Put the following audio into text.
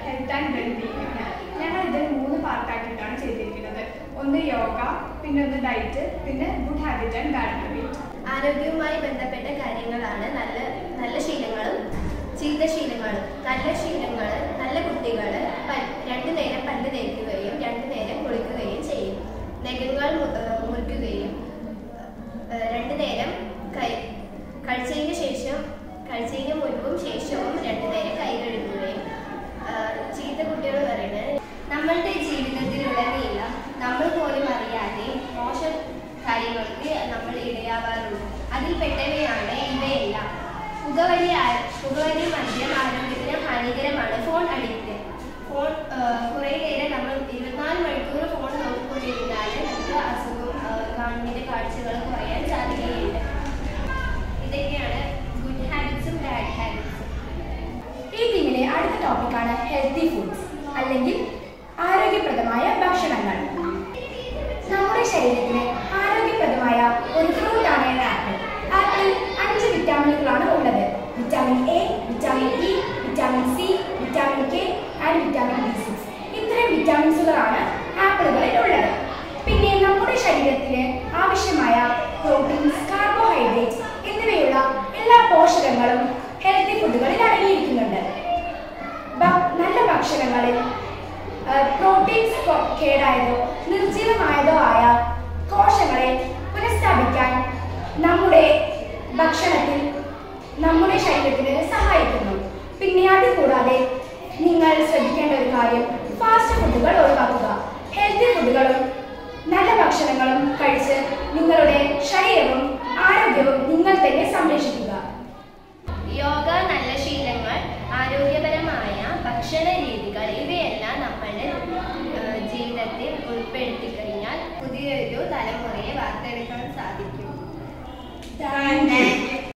health and wellbeing ആണ് ഞങ്ങൾ ഇതിൽ മൂന്ന് പാർട്ടാക്കിയിട്ടാണ് ചെയ്തിരിക്കുന്നത് ഒന്ന് യോഗ പിന്നെ ഒന്ന് ഡയറ്റ് പിന്നെ good habit and bad habit ആരോഗ്യവുമായി ബന്ധപ്പെട്ട കാര്യങ്ങളാണ് നല്ല നല്ല ശീലങ്ങളും ചീത്ത ശീലങ്ങളും നല്ല ശീലങ്ങൾ നല്ല കുട്ടികൾ രണ്ടു നേരം പല്ല് തേക്കുകയും രണ്ടു നേരം കുളിക്കുകയും ചെയ്യും നഖങ്ങൾ മു- ഏഹ് മുറിക്കുകയും ഏഹ് രണ്ടു നേരം കൈ കഴിച്ചതിന് ശേഷം കഴിച്ചതിന് മുൻപും ശേഷവും രണ്ടു നേരം കൈ കഴുകുകയും ഏഹ് ചീത്ത കുട്ടികൾ പറയുന്നത് നമ്മളുടെ ജീവിതത്തിലുടനീളം നമ്മൾ പോലും അറിയാതെ മോശം കാര്യങ്ങൾക്ക് നമ്മൾ ഇടയാവാറുണ്ട് അതിൽപ്പെട്ടവയാണ് ഇവയെല്ലാം പുകവലി ആ- പുകവലി മദ്യം ആരോഗ്യത്തിന് ഹാനികരമാണ് ഫോൺ അഡിക്റ്റ് ഫോൺ കുറേ നേരം നമ്മൾ ഇരുപത്തിനാല് മണിക്കൂർ ഫോൺ നോക്കിക്കൊണ്ടിരുന്നാൽ നമുക്ക് അസുഖം ആ, കണ്ണിന്റെ കാഴ്ചകൾ കുറയാൻ സാധ്യതയുണ്ട് ഇതൊക്കെയാണ് ഗുഡ് ഹാബിറ്റ്സും ബാഡ് ഹാബിറ്റ്സും ഈ ടീമിലെ അടുത്ത ടോപ്പിക്കാണ് ഹെൽത്തി ഫുഡ്സ് അല്ലെങ്കിൽ ആരോഗ്യപ്രദമായ ഭക്ഷണങ്ങൾ നമ്മുടെ ശരീരത്തിന് ആരോഗ്യപ്രദമായ ഒരു ഫ്രൂട്ടാണ് ആപ്പിൾ ആപ്പിളിൽ അഞ്ച് വിറ്റാമിനുകളാണ് ഉള്ളത് vitamin A vitamin E vitamin C vitamin K and vitamin B six ഇത്രയും വിറ്റാമിൻസുകളാണ് ആപ്പിളുകളിൽ ഉള്ളത് പിന്നെ നമ്മുടെ ശരീരത്തിന് ആവശ്യമായ പ്രോട്ടീൻസ് കാർബോഹൈഡ്രേറ്റ്സ് എന്നിവയുള്ള എല്ലാ പോഷകങ്ങളും ഹെൽത്തി ഫുഡുകളിൽ അടങ്ങിയിരിക്കുന്നുണ്ട് ഭ- നല്ല ഭക്ഷണങ്ങളിൽ ആ, പ്രോട്ടീൻസ് കൊ- കേടായതോ നിർജ്ജീവമായതോ ആയ കോശങ്ങളെ പുനഃസ്ഥാപിക്കാൻ നമ്മുടെ ഭക്ഷണത്തിൽ നമ്മുടെ ശരീരത്തിന് സഹായിക്കുന്നു പിന്നെ അത് കൂടാതെ നിങ്ങൾ ശ്രദ്ധിക്കേണ്ട ഒരു കാര്യം ഫാസ്റ്റ് ഫുഡുകൾ ഒഴിവാക്കുക ഹെൽത്തി ഫുഡുകളും നല്ല ഭക്ഷണങ്ങളും കഴിച്ച് നിങ്ങളുടെ ശരീരവും ആരോഗ്യവും നിങ്ങൾ തന്നെ സംരക്ഷിക്കുക യോഗ നല്ല ശീലങ്ങൾ ആരോഗ്യപരമായ ഭക്ഷണ രീതികൾ ഇവയെല്ലാം നമ്മളുടെ ഏഹ്, ജീവിതത്തിൽ ഉൾപ്പെടുത്തി കഴിഞ്ഞാൽ പുതിയൊരു തലമുറയെ വാർത്തെടുക്കാൻ സാധിക്കും താങ്ക് യു